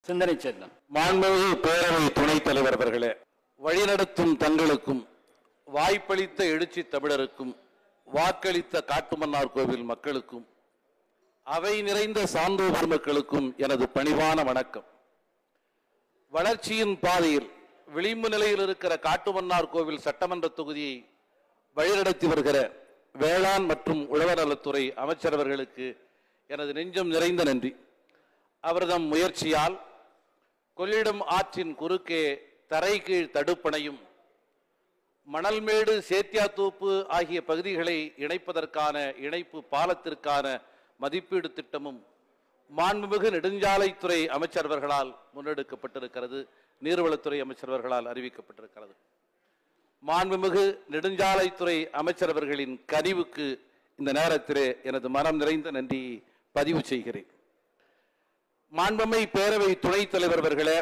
சிந்தனை செல்லும் மாண்புமிகு பேரவை துணைத் தலைவர் அவர்களே வழிநடத்தும் தங்களுக்கும் வாய்ப்பளித்த எழுச்சி தமிழருக்கும் வாக்களித்த காட்டுமன்னார் கோவில் மக்களுக்கும் அவை நிறைந்த சான்றோர் பெருமக்களுக்கும் எனது பணிவான வணக்கம் வளர்ச்சியின் பாதையில் விளிம்பு நிலையில் இருக்கிற காட்டுமன்னார் கோவில் சட்டமன்ற தொகுதியை வழிநடத்தி வருகிற வேளாண் மற்றும் உழவர் நலத்துறை அமைச்சர் அவர்களுக்கு எனது நெஞ்சம் நிறைந்த நன்றி அவர்தம் முயற்சியால் கொள்ளிடம் ஆற்றின் குறுக்கே தரைகீழ் தடுப்பணையும் மணல்மேடு சேத்தியாத்தோப்பு ஆகிய பகுதிகளை இணைப்பதற்கான இணைப்பு பாலத்திற்கான மதிப்பீடு திட்டமும் மாண்புமிகு நெடுஞ்சாலைத்துறை அமைச்சர்வர்களால் முன்னெடுக்கப்பட்டிருக்கிறது நீர்வளத்துறை அமைச்சர்வர்களால் அறிவிக்கப்பட்டிருக்கிறது மாண்புமிகு நெடுஞ்சாலைத்துறை அமைச்சரவர்களின் கனிவுக்கு இந்த நேரத்திலே எனது மனம் நிறைந்த நன்றியை பதிவு செய்கிறேன் மாண்புமை பேரவை துணைத் தலைவர் அவர்களே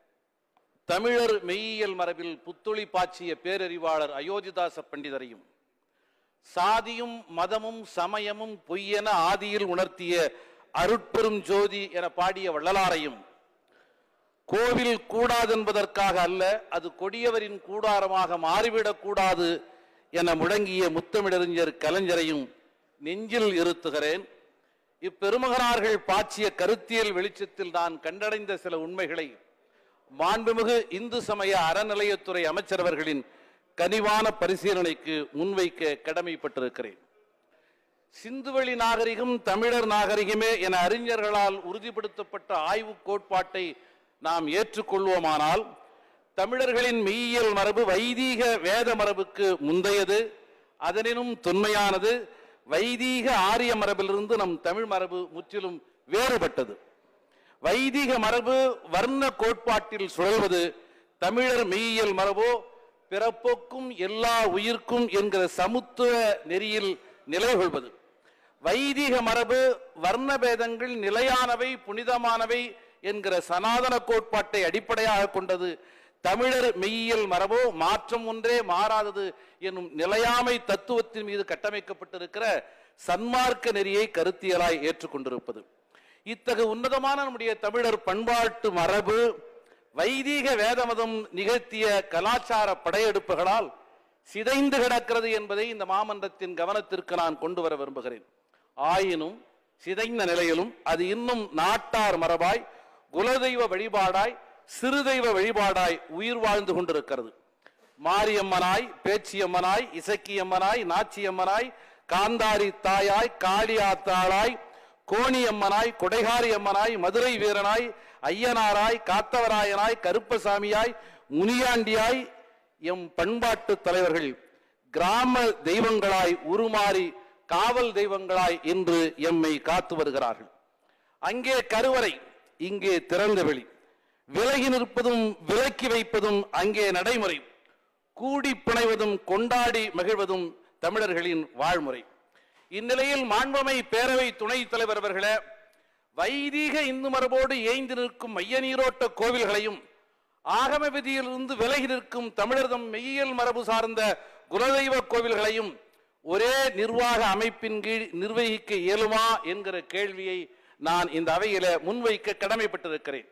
தமிழர் மெய்யியல் மரபில் புத்துளி பாய்ச்சிய பேரறிவாளர் அயோத்திதாச பண்டிதரையும் சாதியும் மதமும் சமயமும் பொய்யென ஆதியில் உணர்த்திய அருட்பெரும் ஜோதி என பாடிய வள்ளலாரையும் கோவில் கூடாதென்பதற்காக அல்ல அது கொடியவரின் கூடாரமாக மாறிவிடக் கூடாது என முழங்கிய முத்தமிழறிஞர் கலைஞரையும் நெஞ்சில் இருத்துகிறேன் இப்பெருமகனார்கள் பாய்ச்சிய கருத்தியல் வெளிச்சத்தில் நான் கண்டடைந்த சில உண்மைகளை மாண்புமிகு இந்து சமய அறநிலையத்துறை அமைச்சரவர்களின் கனிவான பரிசீலனைக்கு முன்வைக்க கடமைப்பட்டிருக்கிறேன் சிந்துவெளி நாகரிகம் தமிழர் நாகரிகமே என அறிஞர்களால் உறுதிப்படுத்தப்பட்ட ஆய்வு கோட்பாட்டை நாம் ஏற்றுக்கொள்வோமானால் தமிழர்களின் மெய்யியல் மரபு வைதீக வேத மரபுக்கு முந்தையது அதனினும் தொன்மையானது வைதீக ஆரிய மரபிலிருந்து நம் தமிழ் மரபு முற்றிலும் வேறுபட்டது வைதிக மரபு வர்ண கோட்பாட்டில் சுழல்வது தமிழர் மெய்யியல் மரபோ பிறப்போக்கும் எல்லா உயிர்க்கும் என்கிற சமுத்துவ நெறியில் நிலை கொள்வது வைதிக மரபு வர்ண பேதங்கள் நிலையானவை புனிதமானவை என்கிற சனாதன கோட்பாட்டை அடிப்படையாக கொண்டது தமிழர் மெய்யியல் மரபோ மாற்றம் ஒன்றே மாறாதது என்னும் நிலையாமை தத்துவத்தின் மீது கட்டமைக்கப்பட்டிருக்கிற சன்மார்க்க நெறியை கருத்தியலாய் ஏற்றுக்கொண்டிருப்பது இத்தகு உன்னதமான நம்முடைய தமிழர் பண்பாட்டு மரபு வைதீக வேதமதம் நிகழ்த்திய கலாச்சார படையெடுப்புகளால் சிதைந்து கிடக்கிறது என்பதை இந்த மாமன்றத்தின் கவனத்திற்கு நான் கொண்டு வர விரும்புகிறேன் ஆயினும் சிதைந்த நிலையிலும் அது இன்னும் நாட்டார் மரபாய் குலதெய்வ வழிபாடாய் சிறுதெய்வ வழிபாடாய் உயிர் வாழ்ந்து கொண்டிருக்கிறது மாரியம்மனாய் பேச்சியம்மனாய் இசக்கியம்மனாய் நாச்சியம்மனாய் காந்தாரி தாயாய் காளியாத்தாளாய் கோணியம்மனாய் கொடைகாரி அம்மனாய் மதுரை வீரனாய் ஐயனாராய் காத்தவராயனாய் கருப்பசாமியாய் முனியாண்டியாய் எம் பண்பாட்டு தலைவர்கள் கிராம தெய்வங்களாய் உருமாறி காவல் தெய்வங்களாய் இன்று எம்மை காத்து வருகிறார்கள் அங்கே கருவறை இங்கே திறந்த வெளி விலகி நிற்பதும் விலக்கி வைப்பதும் அங்கே நடைமுறை கூடி பிணைவதும் கொண்டாடி மகிழ்வதும் தமிழர்களின் வாழ்முறை இந்நிலையில் மாண்பமை பேரவை துணைத் தலைவர் அவர்களே வைதீக இந்து மரபோடு ஏய்ந்து நிற்கும் மைய நீரோட்ட கோவில்களையும் ஆகம விதியிலிருந்து விலகி நிற்கும் தமிழர்தம் மெய்யியல் மரபு சார்ந்த குலதெய்வ கோவில்களையும் ஒரே நிர்வாக அமைப்பின் கீழ் நிர்வகிக்க இயலுமா என்கிற கேள்வியை நான் இந்த அவையில முன்வைக்க கடமைப்பட்டிருக்கிறேன்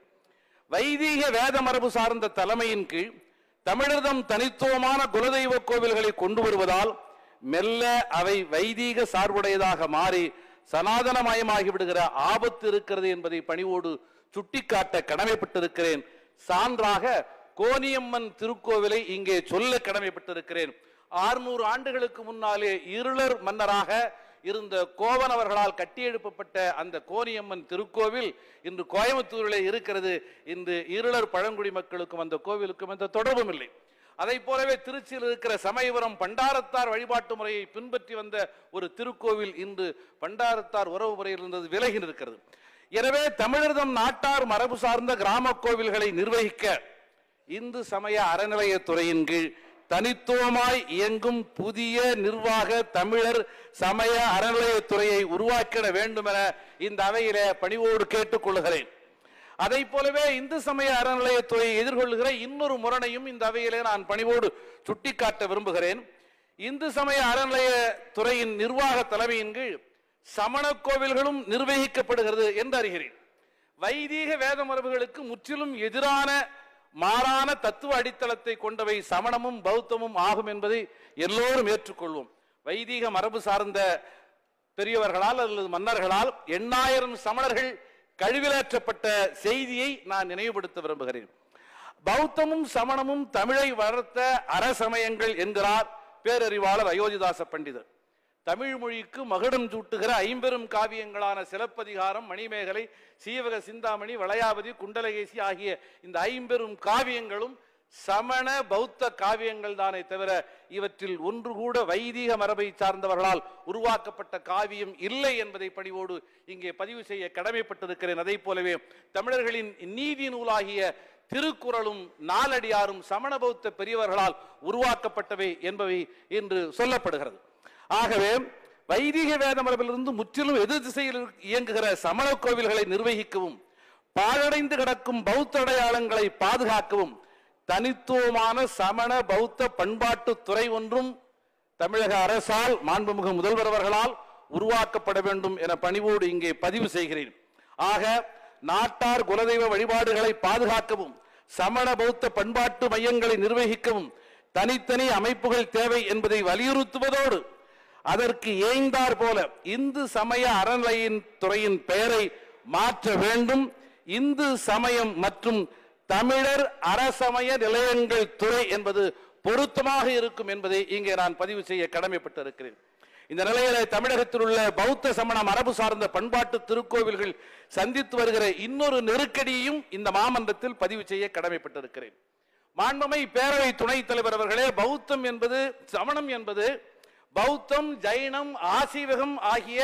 வைதீக வேத மரபு சார்ந்த தலைமையின் கீழ் தமிழர்தம் தனித்துவமான குலதெய்வ கோவில்களை கொண்டு வருவதால் மெல்ல அவை வைதீக சார்புடையதாக மாறி சனாதனமயமாகி விடுகிற ஆபத்து இருக்கிறது என்பதை பணிவோடு சுட்டிக்காட்ட கடமைப்பட்டிருக்கிறேன் சான்றாக கோனியம்மன் திருக்கோவிலை இங்கே சொல்ல கடமைப்பட்டிருக்கிறேன் ஆறுநூறு ஆண்டுகளுக்கு முன்னாலே இருளர் மன்னராக இருந்த கோவன் அவர்களால் கட்டியெழுப்பப்பட்ட அந்த கோனியம்மன் திருக்கோவில் இன்று கோயம்புத்தூரிலே இருக்கிறது இன்று இருளர் பழங்குடி மக்களுக்கும் அந்த கோவிலுக்கும் எந்த தொடர்பும் இல்லை அதை போலவே திருச்சியில் இருக்கிற சமயபுரம் பண்டாரத்தார் வழிபாட்டு முறையை பின்பற்றி வந்த ஒரு திருக்கோவில் இன்று பண்டாரத்தார் உறவு முறையில் இருந்தது விலகி நிற்கிறது எனவே தமிழர்தம் நாட்டார் மரபு சார்ந்த கிராம கோவில்களை நிர்வகிக்க இந்து சமய அறநிலையத்துறையின் கீழ் தனித்துவமாய் இயங்கும் புதிய நிர்வாக தமிழர் சமய அறநிலையத்துறையை உருவாக்கிட வேண்டும் என இந்த அவையிலே பணிவோடு கேட்டுக்கொள்கிறேன் அதை போலவே இந்து சமய அறநிலையத்துறையை எதிர்கொள்கிற இன்னொரு முரணையும் இந்த அவையிலே நான் பணிவோடு சுட்டிக்காட்ட விரும்புகிறேன் இந்து சமய அறநிலையத்துறையின் நிர்வாக தலைமையின் கீழ் சமண கோவில்களும் நிர்வகிக்கப்படுகிறது என்று அறிகிறேன் வைதீக வேத மரபுகளுக்கு முற்றிலும் எதிரான மாறான தத்துவ அடித்தளத்தை கொண்டவை சமணமும் பௌத்தமும் ஆகும் என்பதை எல்லோரும் ஏற்றுக்கொள்வோம் வைதீக மரபு சார்ந்த பெரியவர்களால் அல்லது மன்னர்களால் எண்ணாயிரம் சமணர்கள் கழிவிலேற்றப்பட்ட செய்தியை நான் நினைவுபடுத்த விரும்புகிறேன் பௌத்தமும் சமணமும் தமிழை வளர்த்த அரசமயங்கள் என்கிறார் பேரறிவாளர் அயோத்திதாச பண்டிதர் தமிழ் மொழிக்கு மகுடம் சூட்டுகிற ஐம்பெரும் காவியங்களான சிலப்பதிகாரம் மணிமேகலை சீவக சிந்தாமணி வளையாபதி குண்டலகேசி ஆகிய இந்த ஐம்பெரும் காவியங்களும் சமண பௌத்த காவியங்கள் தானே தவிர இவற்றில் ஒன்று கூட வைதிக மரபை சார்ந்தவர்களால் உருவாக்கப்பட்ட காவியம் இல்லை என்பதை பணிவோடு இங்கே பதிவு செய்ய கடமைப்பட்டிருக்கிறேன் அதை போலவே தமிழர்களின் நீதி நூலாகிய திருக்குறளும் நாலடியாரும் சமண பௌத்த பெரியவர்களால் உருவாக்கப்பட்டவை என்பவை என்று சொல்லப்படுகிறது ஆகவே வைதிக வேத மரபிலிருந்து முற்றிலும் எதிர் திசையில் இயங்குகிற சமண கோவில்களை நிர்வகிக்கவும் பாழடைந்து கிடக்கும் பௌத்த அடையாளங்களை பாதுகாக்கவும் தனித்துவமான சமண பௌத்த பண்பாட்டு துறை ஒன்றும் தமிழக அரசால் மாண்புமிகு முதல்வர் அவர்களால் உருவாக்கப்பட வேண்டும் என பணிவோடு இங்கே பதிவு செய்கிறேன் ஆக நாட்டார் குலதெய்வ வழிபாடுகளை பாதுகாக்கவும் சமண பௌத்த பண்பாட்டு மையங்களை நிர்வகிக்கவும் தனித்தனி அமைப்புகள் தேவை என்பதை வலியுறுத்துவதோடு அதற்கு ஏய்ந்தார் போல இந்து சமய அறநிலையின் துறையின் பெயரை மாற்ற வேண்டும் இந்து சமயம் மற்றும் தமிழர் அரசமய நிலையங்கள் துறை என்பது பொருத்தமாக இருக்கும் என்பதை இங்கே நான் பதிவு செய்ய கடமைப்பட்டிருக்கிறேன் இந்த நிலையில தமிழகத்தில் உள்ள பௌத்த சமண மரபு சார்ந்த பண்பாட்டு திருக்கோவில்கள் சந்தித்து வருகிற இன்னொரு நெருக்கடியையும் இந்த மாமன்றத்தில் பதிவு செய்ய கடமைப்பட்டிருக்கிறேன் மாண்புமை பேரவை துணைத் தலைவர் அவர்களே பௌத்தம் என்பது சமணம் என்பது பௌத்தம் ஜைனம் ஆசீவகம் ஆகிய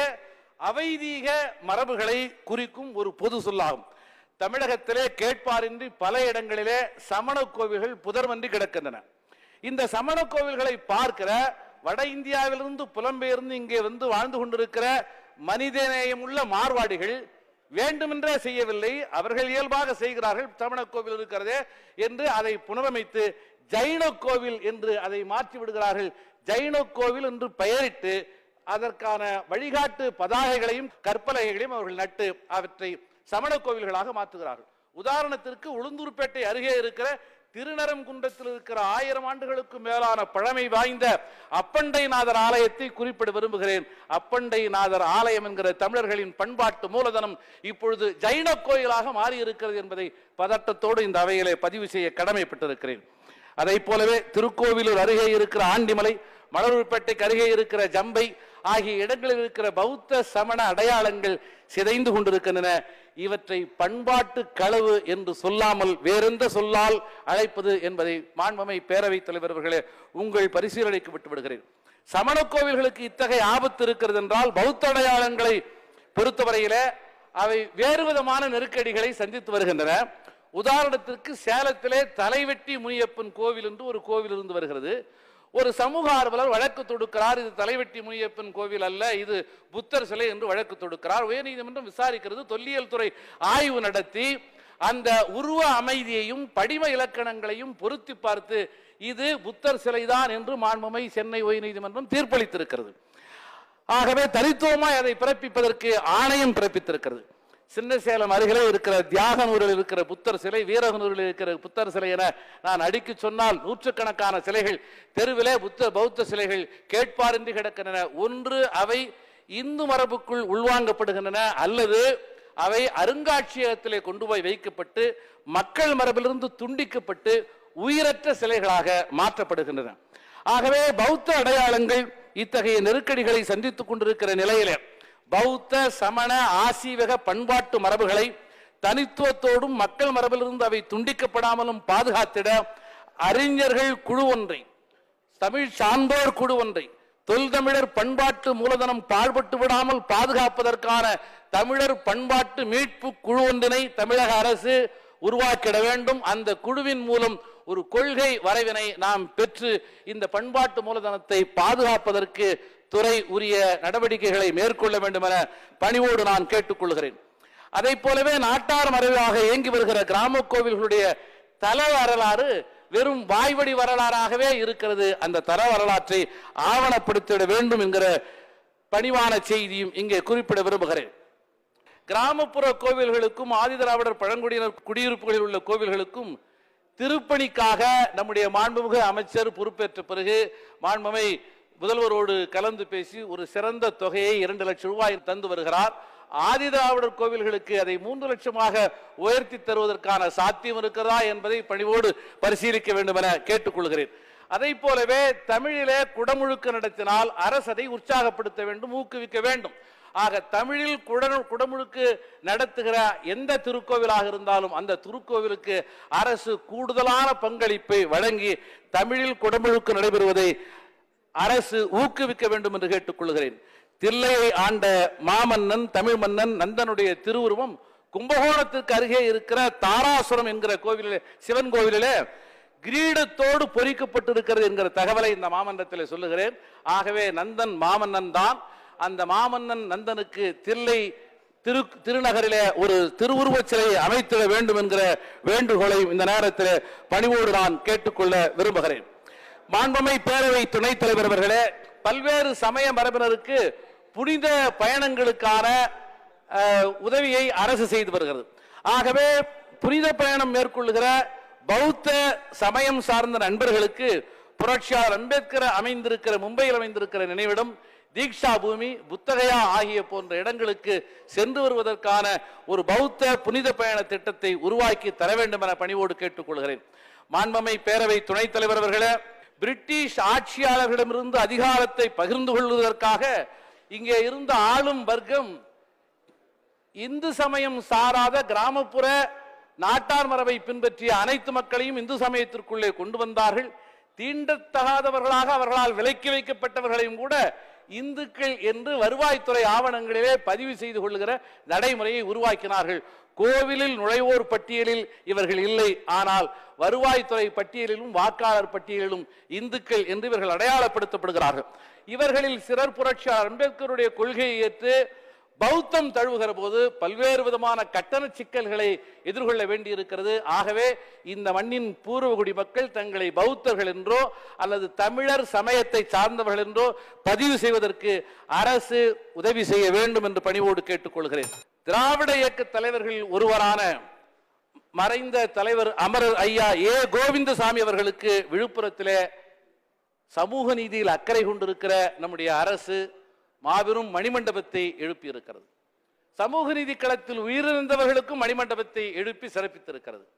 அவைதீக மரபுகளை குறிக்கும் ஒரு பொது சொல்லாகும் தமிழகத்திலே கேட்பாரின்றி பல இடங்களிலே சமண கோவில்கள் புதர்வன்றி கிடக்கின்றன இந்த சமண கோவில்களை பார்க்கிற வட இந்தியாவிலிருந்து புலம்பெயர்ந்து இங்கே வந்து வாழ்ந்து கொண்டிருக்கிற மனிதநேயம் உள்ள மார்வாடிகள் வேண்டுமென்றே செய்யவில்லை அவர்கள் இயல்பாக செய்கிறார்கள் சமண கோவில் இருக்கிறதே என்று அதை புனரமைத்து ஜைன கோவில் என்று அதை மாற்றி விடுகிறார்கள் ஜைன கோவில் என்று பெயரிட்டு அதற்கான வழிகாட்டு பதாகைகளையும் கற்பலகைகளையும் அவர்கள் நட்டு அவற்றை சமண கோவில்களாக மாற்றுகிறார்கள் உதாரணத்திற்கு உளுந்தூர்பேட்டை அருகே இருக்கிற திருநரங்குன்றத்தில் இருக்கிற ஆயிரம் ஆண்டுகளுக்கு மேலான பழமை வாய்ந்த அப்பண்டைநாதர் ஆலயத்தை குறிப்பிட விரும்புகிறேன் அப்பண்டைநாதர் ஆலயம் என்கிற தமிழர்களின் பண்பாட்டு மூலதனம் இப்பொழுது ஜைன கோயிலாக மாறி இருக்கிறது என்பதை பதட்டத்தோடு இந்த அவையிலே பதிவு செய்ய கடமைப்பட்டிருக்கிறேன் அதை போலவே திருக்கோவிலூர் அருகே இருக்கிற ஆண்டிமலை மலரூர்பேட்டைக்கு அருகே இருக்கிற ஜம்பை ஆகிய இடங்களில் இருக்கிற பௌத்த சமண அடையாளங்கள் சிதைந்து கொண்டிருக்கின்றன இவற்றை பண்பாட்டு களவு என்று சொல்லாமல் வேறெந்த சொல்லால் அழைப்பது என்பதை மாண்பமை பேரவைத் தலைவர் அவர்களே உங்கள் பரிசீலனைக்கு விட்டு விடுகிறேன் சமண கோவில்களுக்கு இத்தகைய ஆபத்து இருக்கிறது என்றால் பௌத்த அடையாளங்களை பொறுத்தவரையில அவை வேறு விதமான நெருக்கடிகளை சந்தித்து வருகின்றன உதாரணத்திற்கு சேலத்திலே தலைவெட்டி முனியப்பன் கோவில் என்று ஒரு கோவில் இருந்து வருகிறது ஒரு சமூக ஆர்வலர் வழக்கு தொடுக்கிறார் இது தலைவெட்டி முனியப்பன் கோவில் அல்ல இது புத்தர் சிலை என்று வழக்கு தொடுக்கிறார் உயர்நீதிமன்றம் விசாரிக்கிறது தொல்லியல் துறை ஆய்வு நடத்தி அந்த உருவ அமைதியையும் படிம இலக்கணங்களையும் பொருத்தி பார்த்து இது புத்தர் சிலைதான் என்று மாண்புமை சென்னை உயர்நீதிமன்றம் தீர்ப்பளித்திருக்கிறது ஆகவே தனித்துவமாய் அதை பிறப்பிப்பதற்கு ஆணையம் பிறப்பித்திருக்கிறது சின்னசேலம் அருகிலே இருக்கிற தியாகனூரில் இருக்கிற புத்தர் சிலை வீரகனூரில் இருக்கிற புத்தர் சிலை என நான் அடிக்கு சொன்னால் நூற்றுக்கணக்கான சிலைகள் தெருவிலே புத்த பௌத்த சிலைகள் கேட்பாரின்றி கிடக்கின்றன ஒன்று அவை இந்து மரபுக்குள் உள்வாங்கப்படுகின்றன அல்லது அவை அருங்காட்சியகத்திலே கொண்டு போய் வைக்கப்பட்டு மக்கள் மரபிலிருந்து துண்டிக்கப்பட்டு உயிரற்ற சிலைகளாக மாற்றப்படுகின்றன ஆகவே பௌத்த அடையாளங்கள் இத்தகைய நெருக்கடிகளை சந்தித்துக் கொண்டிருக்கிற நிலையிலே பௌத்த சமண ஆசீவக பண்பாட்டு மரபுகளை தனித்துவத்தோடும் மக்கள் மரபிலிருந்து அவை துண்டிக்கப்படாமலும் பாதுகாத்திட அறிஞர்கள் குழு ஒன்றை தமிழ் சான்றோர் குழு ஒன்றை தொல்தமிழர் பண்பாட்டு மூலதனம் பாழ்பட்டு விடாமல் பாதுகாப்பதற்கான தமிழர் பண்பாட்டு மீட்பு குழு ஒன்றினை தமிழக அரசு உருவாக்கிட வேண்டும் அந்த குழுவின் மூலம் ஒரு கொள்கை வரைவினை நாம் பெற்று இந்த பண்பாட்டு மூலதனத்தை பாதுகாப்பதற்கு துறை உரிய நடவடிக்கைகளை மேற்கொள்ள வேண்டும் என பணிவோடு நான் கேட்டுக்கொள்கிறேன் அதை போலவே நாட்டார் மறைவாக இயங்கி வருகிற கிராம கோவில்களுடைய தல வரலாறு வெறும் வாய்வழி வரலாறாகவே இருக்கிறது அந்த தர வரலாற்றை ஆவணப்படுத்திட வேண்டும் என்கிற பணிவான செய்தியும் இங்கே குறிப்பிட விரும்புகிறேன் கிராமப்புற கோவில்களுக்கும் ஆதிதிராவிடர் பழங்குடியினர் குடியிருப்புகளில் உள்ள கோவில்களுக்கும் திருப்பணிக்காக நம்முடைய மாண்புமிகு அமைச்சர் பொறுப்பேற்ற பிறகு மாண்புமை முதல்வரோடு கலந்து பேசி ஒரு சிறந்த தொகையை இரண்டு லட்சம் ரூபாய் தந்து வருகிறார் ஆதிதிராவிடர் கோவில்களுக்கு அதை மூன்று லட்சமாக உயர்த்தி தருவதற்கான சாத்தியம் இருக்கிறதா என்பதை பணிவோடு பரிசீலிக்க வேண்டும் என கேட்டுக்கொள்கிறேன் அதை போலவே தமிழிலே குடமுழுக்கு நடத்தினால் அரசு அதை உற்சாகப்படுத்த வேண்டும் ஊக்குவிக்க வேண்டும் ஆக தமிழில் குட குடமுழுக்கு நடத்துகிற எந்த திருக்கோவிலாக இருந்தாலும் அந்த திருக்கோவிலுக்கு அரசு கூடுதலான பங்களிப்பை வழங்கி தமிழில் குடமுழுக்கு நடைபெறுவதை அரசு ஊக்குவிக்க வேண்டும் என்று கேட்டுக்கொள்கிறேன் தில்லையை ஆண்ட மாமன்னன் தமிழ் மன்னன் நந்தனுடைய திருவுருவம் கும்பகோணத்திற்கு அருகே இருக்கிற தாராசுரம் என்கிற கோவிலிலே சிவன் கோவிலிலே கிரீடத்தோடு பொறிக்கப்பட்டிருக்கிறது என்கிற தகவலை இந்த மாமன்றத்தில் சொல்லுகிறேன் ஆகவே நந்தன் மாமன்னன் தான் அந்த மாமன்னன் நந்தனுக்கு தில்லை திரு திருநகரிலே ஒரு திருவுருவச் சிலையை அமைத்திட வேண்டும் என்கிற வேண்டுகோளை இந்த நேரத்தில் பணிவோடு நான் கேட்டுக்கொள்ள விரும்புகிறேன் மாண்புமை பேரவை துணைத் தலைவர் அவர்களே பல்வேறு சமய மரபினருக்கு புனித பயணங்களுக்கான அஹ், உதவியை அரசு செய்து வருகிறது ஆகவே புனித பயணம் மேற்கொள்ளுகிற பௌத்த சமயம் சார்ந்த நண்பர்களுக்கு புரட்சியாளர் அம்பேத்கர் அமைந்திருக்கிற மும்பையில் அமைந்திருக்கிற நினைவிடம் தீக்ஷா பூமி புத்தகயா ஆகிய போன்ற இடங்களுக்கு சென்று வருவதற்கான ஒரு பௌத்த புனித பயண திட்டத்தை உருவாக்கி தர வேண்டும் என பணிவோடு கேட்டுக்கொள்கிறேன் மாண்பமை பேரவை துணைத் தலைவர் அவர்களே பிரிட்டிஷ் ஆட்சியாளர்களிடமிருந்து அதிகாரத்தை பகிர்ந்து கொள்வதற்காக இங்கே இருந்த ஆளும் வர்க்கம் இந்து சமயம் சாராத கிராமப்புற நாட்டார் மரபை பின்பற்றிய அனைத்து மக்களையும் இந்து சமயத்திற்குள்ளே கொண்டு வந்தார்கள் தீண்டத்தகாதவர்களாக அவர்களால் விலக்கி வைக்கப்பட்டவர்களையும் கூட இந்துக்கள் என்று வருவாய்த்துறை ஆவணங்களிலே பதிவு செய்து கொள்ளுகிற நடைமுறையை உருவாக்கினார்கள் கோவிலில் நுழைவோர் பட்டியலில் இவர்கள் இல்லை ஆனால் வருவாய்த்துறை பட்டியலிலும் வாக்காளர் பட்டியலிலும் இந்துக்கள் என்று இவர்கள் அடையாளப்படுத்தப்படுகிறார்கள் இவர்களில் சிலர் புரட்சியாளர் அம்பேத்கருடைய கொள்கையை ஏற்று பௌத்தம் தழுவுகிற போது பல்வேறு விதமான கட்டண சிக்கல்களை எதிர்கொள்ள வேண்டியிருக்கிறது ஆகவே இந்த மண்ணின் பூர்வகுடி மக்கள் தங்களை பௌத்தர்கள் என்றோ அல்லது தமிழர் சமயத்தை சார்ந்தவர்கள் என்றோ பதிவு செய்வதற்கு அரசு உதவி செய்ய வேண்டும் என்று பணிவோடு கேட்டுக்கொள்கிறேன் திராவிட இயக்க தலைவர்கள் ஒருவரான மறைந்த தலைவர் அமரர் ஐயா ஏ கோவிந்தசாமி அவர்களுக்கு விழுப்புரத்திலே சமூக நீதியில் அக்கறை கொண்டிருக்கிற நம்முடைய அரசு மாபெரும் மணிமண்டபத்தை எழுப்பி இருக்கிறது சமூக நீதி களத்தில் உயிரிழந்தவர்களுக்கும் மணிமண்டபத்தை எழுப்பி சிறப்பித்திருக்கிறது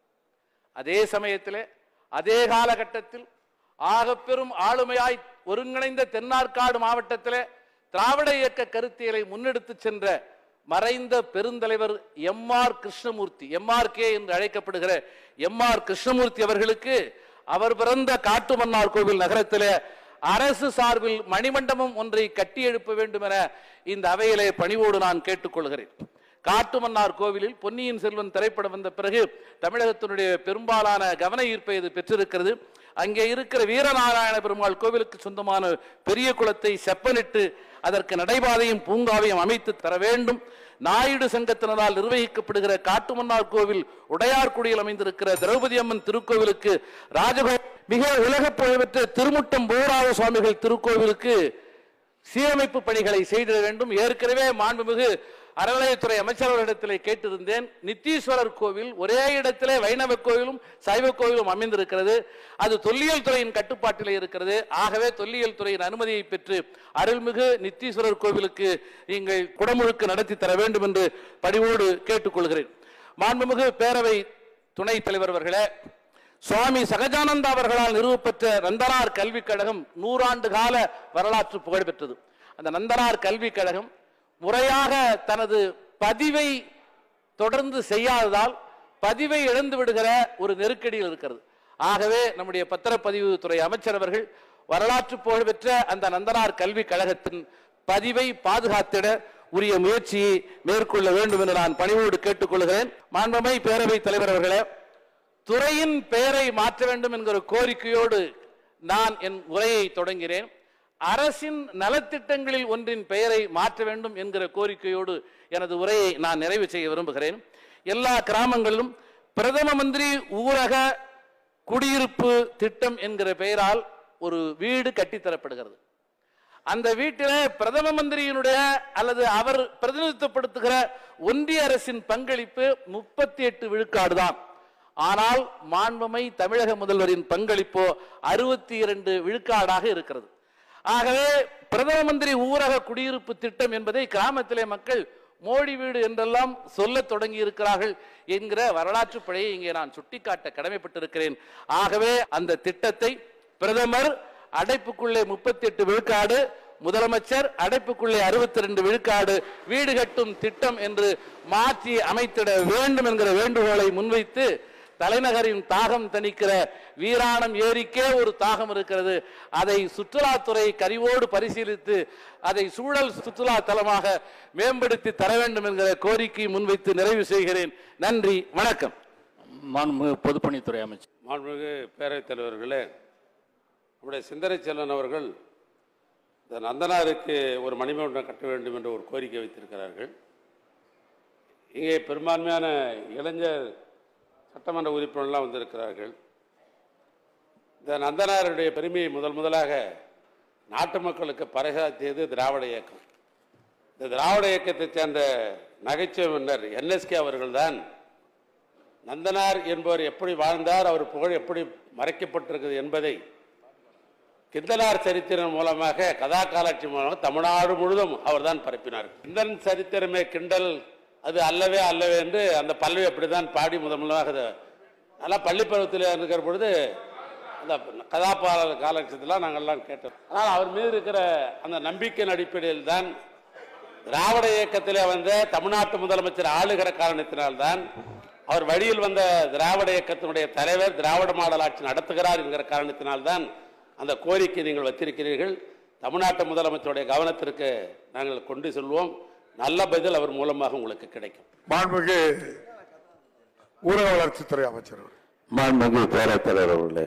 அதே சமயத்திலே அதே காலகட்டத்தில் ஆகப்பெரும் ஆளுமையாய் ஒருங்கிணைந்த தென்னார்காடு மாவட்டத்திலே திராவிட இயக்க கருத்தியலை முன்னெடுத்து சென்ற மறைந்த பெருந்தலைவர் M R Krishnamurthy M R K என்று அழைக்கப்படுகிற எம் ஆர் கிருஷ்ணமூர்த்தி அவர்களுக்கு அவர் பிறந்த காட்டுமன்னார் கோவில் நகரத்திலே அரசு சார்பில் மணிமண்டபம் ஒன்றை கட்டி எழுப்ப வேண்டும் என இந்த அவையிலே பணிவோடு நான் கேட்டுக்கொள்கிறேன் காட்டுமன்னார் கோவிலில் பொன்னியின் செல்வன் திரைப்படம் வந்த பிறகு தமிழகத்தினுடைய பெரும்பாலான கவன ஈர்ப்பை இது பெற்றிருக்கிறது அங்கே இருக்கிற வீரநாராயண பெருமாள் கோவிலுக்கு சொந்தமான பெரிய குளத்தை செப்பனிட்டு அதற்கு நடைபாதையும் பூங்காவையும் அமைத்து தர வேண்டும் நாயுடு சங்கத்தினரால் நிர்வகிக்கப்படுகிற காட்டுமன்னார் கோவில் உடையார்குடியில் அமைந்திருக்கிற திரௌபதி அம்மன் திருக்கோவிலுக்கு ராஜகோ மிக உலக புகழ்பெற்ற திருமுட்டம் போராத சுவாமிகள் திருக்கோவிலுக்கு சீரமைப்பு பணிகளை செய்திட வேண்டும் ஏற்கனவே மாண்புமிகு அறநிலையத்துறை அமைச்சர்களிடத்திலே கேட்டிருந்தேன் நித்தீஸ்வரர் கோவில் ஒரே இடத்திலே வைணவ கோவிலும் சைவ கோவிலும் அமைந்திருக்கிறது அது தொல்லியல் துறையின் கட்டுப்பாட்டிலே இருக்கிறது ஆகவே தொல்லியல் துறையின் அனுமதியை பெற்று அருள்மிகு நித்தீஸ்வரர் கோவிலுக்கு நீங்கள் குடமுழுக்கு நடத்தி தர வேண்டும் என்று பணிவோடு கேட்டுக்கொள்கிறேன் மாண்புமிகு பேரவை துணைத் தலைவர் அவர்களே சுவாமி சகஜானந்தா அவர்களால் நிறுவப்பெற்ற நந்தனார் கல்விக் கழகம் நூறாண்டு கால வரலாற்று புகழ் பெற்றது அந்த நந்தனார் கல்விக் கழகம் முறையாக தனது பதிவை தொடர்ந்து செய்யாததால் பதிவை இழந்து விடுகிற ஒரு நெருக்கடியில் இருக்கிறது ஆகவே நம்முடைய பத்திரப்பதிவு துறை அமைச்சர் அவர்கள் வரலாற்று புகழ்பெற்ற அந்த நந்தனார் கல்விக் கழகத்தின் பதிவை பாதுகாத்திட உரிய முயற்சியை மேற்கொள்ள வேண்டும் என்று நான் பணிவோடு கேட்டுக்கொள்கிறேன் மாண்பமை பேரவைத் தலைவர் அவர்களே துறையின் பெயரை மாற்ற வேண்டும் என்கிற கோரிக்கையோடு நான் என் உரையை தொடங்கினேன் அரசின் நலத்திட்டங்களில் ஒன்றின் பெயரை மாற்ற வேண்டும் என்கிற கோரிக்கையோடு எனது உரையை நான் நிறைவு செய்ய விரும்புகிறேன் எல்லா கிராமங்களிலும் பிரதம மந்திரி ஊரக குடியிருப்பு திட்டம் என்கிற பெயரால் ஒரு வீடு கட்டித்தரப்படுகிறது அந்த வீட்டிலே பிரதம மந்திரியினுடைய அல்லது அவர் பிரதிநிதித்துவப்படுத்துகிற ஒன்றிய அரசின் பங்களிப்பு முப்பத்தி எட்டு விழுக்காடு தான் ஆனால் மாண்புமை தமிழக முதல்வரின் பங்களிப்போ அறுபத்தி இரண்டு விழுக்காடாக இருக்கிறது ஆகவே பிரதம மந்திரி ஊரக குடியிருப்பு திட்டம் என்பதை கிராமத்திலே மக்கள் மோடி வீடு என்றெல்லாம் சொல்லத் தொடங்கி இருக்கிறார்கள் என்கிற வரலாற்று பிழையை இங்கே நான் சுட்டிக்காட்ட கடமைப்பட்டிருக்கிறேன் ஆகவே அந்த திட்டத்தை பிரதமர் அடைப்புக்குள்ளே முப்பத்தி எட்டு விழுக்காடு முதலமைச்சர் அடைப்புக்குள்ளே அறுபத்தி ரெண்டு விழுக்காடு வீடு கட்டும் திட்டம் என்று மாற்றி அமைத்திட வேண்டும் என்கிற வேண்டுகோளை முன்வைத்து தலைநகரின் தாகம் தணிக்கிற வீராணம் ஏரிக்கே ஒரு தாகம் இருக்கிறது அதை சுற்றுலாத்துறை கரிவோடு பரிசீலித்து அதை சூழல் சுற்றுலா தலமாக மேம்படுத்தி தர வேண்டும் என்கிற கோரிக்கை முன்வைத்து நிறைவு செய்கிறேன் நன்றி வணக்கம் மாண்புமிகு பொதுப்பணித்துறை அமைச்சர் மாண்புமிகு பேரவைத் தலைவர்களே நம்முடைய சிந்தனை செல்வன் அவர்கள் இந்த நந்தனாருக்கு ஒரு மணிமண்டபம் கட்ட வேண்டும் என்ற ஒரு கோரிக்கை வைத்திருக்கிறார்கள் இங்கே பெரும்பான்மையான இளைஞர் சட்டமன்ற உறுப்பினர்லாம் வந்திருக்கிறார்கள் இந்த நந்தனாருடைய பெருமையை முதல் முதலாக நாட்டு மக்களுக்கு பறைசாற்றியது திராவிட இயக்கம் இந்த திராவிட இயக்கத்தைச் சேர்ந்த நகைச்சுவை மன்னர் என்எஸ்கே அவர்கள்தான் நந்தனார் என்பவர் எப்படி வாழ்ந்தார் அவர் புகழ் எப்படி மறைக்கப்பட்டிருக்கிறது என்பதை கிந்தனார் சரித்திரம் மூலமாக கதா காலாட்சி மூலமாக தமிழ்நாடு முழுவதும் அவர்தான் பரப்பினார் கிந்தன் சரித்திரமே கிண்டல் அது அல்லவே அல்லவே என்று அந்த பல்லவி அப்படிதான் பாடி முதல் முதலாக அதை அதெல்லாம் பள்ளி பருவத்தில் இருக்கிற பொழுது அந்த கதாபாடல் காலட்சத்தெல்லாம் நாங்கள்லாம் கேட்டோம் ஆனால் அவர் மீது இருக்கிற அந்த நம்பிக்கையின் அடிப்படையில் தான் திராவிட இயக்கத்திலே வந்த தமிழ்நாட்டு முதலமைச்சர் ஆளுகிற காரணத்தினால்தான் அவர் வழியில் வந்த திராவிட இயக்கத்தினுடைய தலைவர் திராவிட மாடல் ஆட்சி நடத்துகிறார் என்கிற காரணத்தினால்தான் அந்த கோரிக்கை நீங்கள் வைத்திருக்கிறீர்கள் தமிழ்நாட்டு முதலமைச்சருடைய கவனத்திற்கு நாங்கள் கொண்டு செல்வோம் நல்ல பதில் அவர் மூலமாக உங்களுக்கு கிடைக்கும் மாண்புமிகு ஊரக வளர்ச்சித்துறை அமைச்சர் அவர்கள். மாண்புமிகு பேரவைத் தலைவர் அவர்களே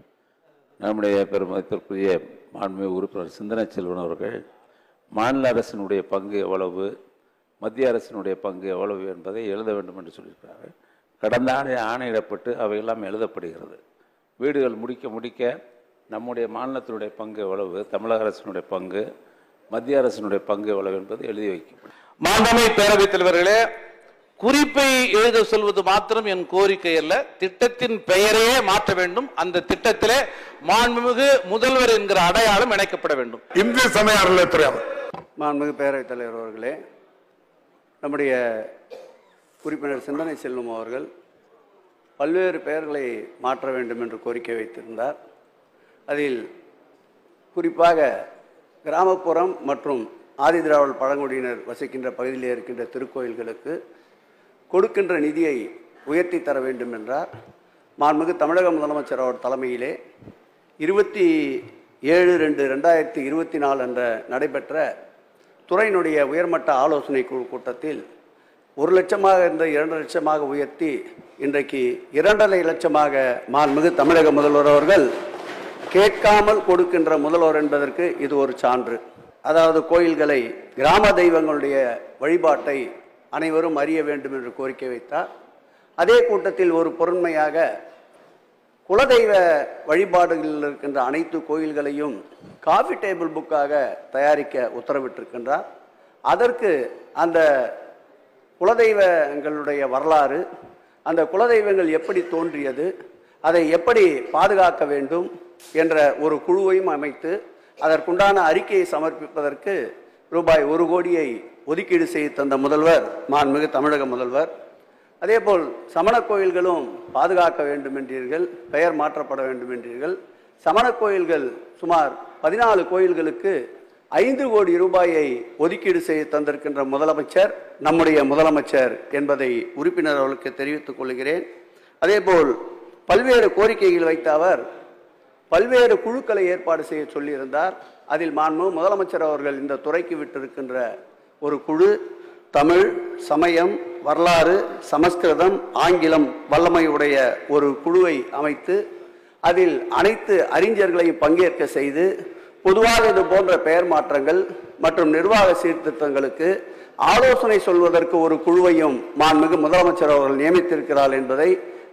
நம்முடைய பெருமத்திற்குரிய மாண்புமிகு உறுப்பினர் சிந்தனை செல்வன் அவர்கள் மாநில அரசினுடைய பங்கு எவ்வளவு மத்திய அரசினுடைய பங்கு எவ்வளவு என்பதை எழுத வேண்டும் என்று சொல்லியிருக்கிறார்கள் கடந்த ஆண்டு ஆணையிடப்பட்டு அவையெல்லாம் எழுதப்படுகிறது வீடுகள் முடிக்க முடிக்க நம்முடைய மாநிலத்தினுடைய பங்கு எவ்வளவு தமிழக அரசினுடைய பங்கு மத்திய அரசினுடைய பங்கு எவ்வளவு என்பது எழுதி வைக்கப்படும் மாண்புமை பேரவைத் தலைவர்களே குறிப்பை எழுத சொல்வது மாத்திரம் என் கோரிக்கை அல்ல திட்டத்தின் பெயரையே மாற்ற வேண்டும் அந்த திட்டத்திலே மாண்புமிகு முதல்வர் என்கிற அடையாளம் இணைக்கப்பட வேண்டும் இந்து சமய அறநிலையத்துறை அமைச்சர் மாண்புமிகு பேரவைத் தலைவர் அவர்களே நம்முடைய உறுப்பினர் சிந்தனை செல்வம் அவர்கள் பல்வேறு பெயர்களை மாற்ற வேண்டும் என்று கோரிக்கை வைத்திருந்தார் அதில் குறிப்பாக கிராமப்புறம் மற்றும் ஆதிதிராவிட பழங்குடியினர் வசிக்கின்ற பகுதியில் இருக்கின்ற திருக்கோயில்களுக்கு கொடுக்கின்ற நிதியை உயர்த்தி தர வேண்டும் என்றார் மாண்புமிகு தமிழக முதலமைச்சர் அவர் தலைமையிலே இருபத்தி ஏழு ரெண்டு ரெண்டாயிரத்தி இருபத்தி நாலு அன்று நடைபெற்ற துறையினுடைய உயர்மட்ட ஆலோசனை குழு கூட்டத்தில் ஒரு லட்சமாக இருந்த இரண்டு லட்சமாக உயர்த்தி இன்றைக்கு இரண்டரை லட்சமாக மாண்புமிகு தமிழக முதல்வர் அவர்கள் கேட்காமல் கொடுக்கின்ற முதல்வர் என்பதற்கு இது ஒரு சான்று அதாவது கோயில்களை கிராம தெய்வங்களுடைய வழிபாட்டை அனைவரும் அறிய வேண்டும் என்று கோரிக்கை வைத்தார் அதே கூட்டத்தில் ஒரு பொருண்மையாக குலதெய்வ வழிபாடுகளில் இருக்கின்ற அனைத்து கோயில்களையும் காஃபி டேபிள் புக்காக தயாரிக்க உத்தரவிட்டிருக்கின்றார் அதற்கு அந்த குலதெய்வங்களுடைய வரலாறு அந்த குலதெய்வங்கள் எப்படி தோன்றியது அதை எப்படி பாதுகாக்க வேண்டும் என்ற ஒரு குழுவையும் அமைத்து அதற்குண்டான அறிக்கையை சமர்ப்பிப்பதற்கு ரூபாய் ஒரு கோடியை ஒதுக்கீடு செய்து தந்த முதல்வர் மாண்புமிகு தமிழக முதல்வர் அதேபோல் சமண கோயில்களும் பாதுகாக்க வேண்டும் என்றீர்கள் பெயர் மாற்றப்பட வேண்டும் என்றீர்கள் சமண கோயில்கள் சுமார் பதினாலு கோயில்களுக்கு ஐந்து கோடி ரூபாயை ஒதுக்கீடு செய்து தந்திருக்கின்ற முதலமைச்சர் நம்முடைய முதலமைச்சர் என்பதை உறுப்பினர் அவர்களுக்கு தெரிவித்துக் கொள்கிறேன் அதேபோல் பல்வேறு கோரிக்கைகள் வைத்த அவர் பல்வேறு குழுக்களை ஏற்பாடு செய்ய சொல்லியிருந்தார் அதில் மாண்பு முதலமைச்சர் அவர்கள் இந்த துறைக்கு விட்டிருக்கின்ற ஒரு குழு தமிழ் சமயம் வரலாறு சமஸ்கிருதம் ஆங்கிலம் வல்லமையுடைய ஒரு குழுவை அமைத்து அதில் அனைத்து அறிஞர்களையும் பங்கேற்க செய்து பொதுவாக இது போன்ற பெயர் மாற்றங்கள் மற்றும் நிர்வாக சீர்திருத்தங்களுக்கு ஆலோசனை சொல்வதற்கு ஒரு குழுவையும் மாண்புமிகு முதலமைச்சர் அவர்கள் நியமித்திருக்கிறார் என்பதை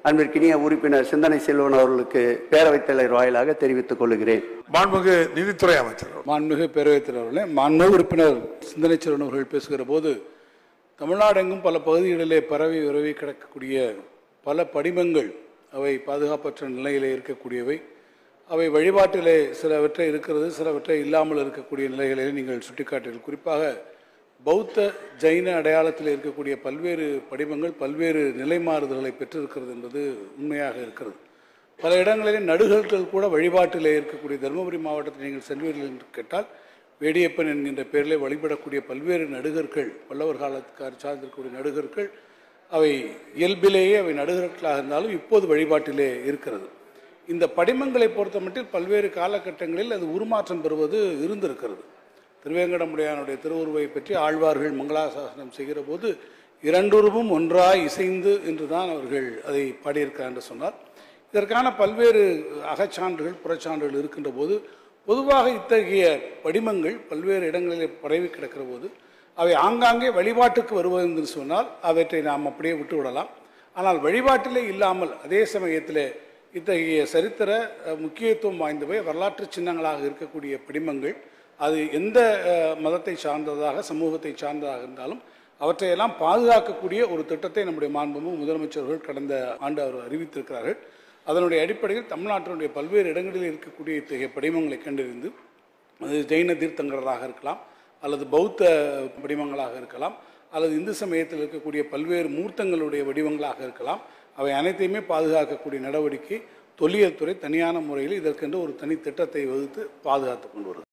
அன்பிற்கினிய உறுப்பினர் சிந்தனை செல்வன் அவர்களுக்கு பேரவைத் தலைவர் வாயிலாக தெரிவித்துக் கொள்கிறேன் மாண்புமிகு நிதித்துறை அமைச்சர் அவர்கள். மாண்புமிகு பேரவைத் தலைவர்களே மாண்புமிகு உறுப்பினர் சிந்தனை செல்வன் அவர்கள் பேசுகிற போது தமிழ்நாடெங்கும் பல பகுதிகளிலே பரவி உறவி கிடக்கக்கூடிய பல படிமங்கள் அவை பாதுகாப்பற்ற நிலையிலே இருக்கக்கூடியவை அவை வழிபாட்டிலே சிலவற்றை இருக்கிறது சிலவற்றை இல்லாமல் இருக்கக்கூடிய நிலைகளிலே நீங்கள் சுட்டிக்காட்டீர்கள் குறிப்பாக பௌத்த ஜைன அடையாளத்தில் இருக்கக்கூடிய பல்வேறு படிமங்கள் பல்வேறு நிலை மாறுதல்களை பெற்றிருக்கிறது என்பது உண்மையாக இருக்கிறது பல இடங்களிலே நடுகர்கள் கூட வழிபாட்டிலே இருக்கக்கூடிய தருமபுரி மாவட்டத்தில் நீங்கள் செல்வீர்கள் என்று கேட்டால் வேடியப்பன் என்கின்ற பெயரிலே வழிபடக்கூடிய பல்வேறு நடுகர்கள் பல்லவர் காலத்துக்கார் சார்ந்திருக்கக்கூடிய நடுகர்கள் அவை இயல்பிலேயே அவை நடுகர்களாக இருந்தாலும் இப்போது வழிபாட்டிலே இருக்கிறது இந்த படிமங்களை பொறுத்தமட்டில் பல்வேறு காலகட்டங்களில் அது உருமாற்றம் பெறுவது இருந்திருக்கிறது திருவேங்கடமுடையானுடைய திருவுருவை பற்றி ஆழ்வார்கள் மங்களாசாசனம் செய்கிற போது இரண்டுருவும் ஒன்றாய் இசைந்து என்று தான் அவர்கள் அதை பாடியிருக்கிறார் என்று சொன்னார் இதற்கான பல்வேறு அகச்சான்றுகள் புறச்சான்றுகள் இருக்கின்ற போது பொதுவாக இத்தகைய படிமங்கள் பல்வேறு இடங்களிலே பரவி கிடக்கிற போது அவை ஆங்காங்கே வழிபாட்டுக்கு வருவது என்று சொன்னால் அவற்றை நாம் அப்படியே விட்டு விடலாம் ஆனால் வழிபாட்டிலே இல்லாமல் அதே சமயத்திலே இத்தகைய சரித்திர அஹ், முக்கியத்துவம் வாய்ந்தவை வரலாற்று சின்னங்களாக இருக்கக்கூடிய படிமங்கள் அது எந்த அஹ், மதத்தை சார்ந்ததாக சமூகத்தை சார்ந்ததாக இருந்தாலும் அவற்றையெல்லாம் பாதுகாக்கக்கூடிய ஒரு திட்டத்தை நம்முடைய மாண்புமிகு முதலமைச்சர்கள் கடந்த ஆண்டு அவர் அறிவித்திருக்கிறார்கள் அதனுடைய அடிப்படையில் தமிழ்நாட்டினுடைய பல்வேறு இடங்களில் இருக்கக்கூடிய இத்தகைய படிமங்களை கண்டறிந்து அது ஜெயின தீர்த்தங்கராக இருக்கலாம் அல்லது பௌத்த படிமங்களாக இருக்கலாம் அல்லது இந்து சமயத்தில் இருக்கக்கூடிய பல்வேறு மூர்த்தங்களுடைய வடிவங்களாக இருக்கலாம் அவை அனைத்தையுமே பாதுகாக்கக்கூடிய நடவடிக்கை தொல்லியல் துறை தனியான முறையில் இதற்கென்று ஒரு தனி திட்டத்தை வகுத்து பாதுகாத்து கொண்டு வருகிறது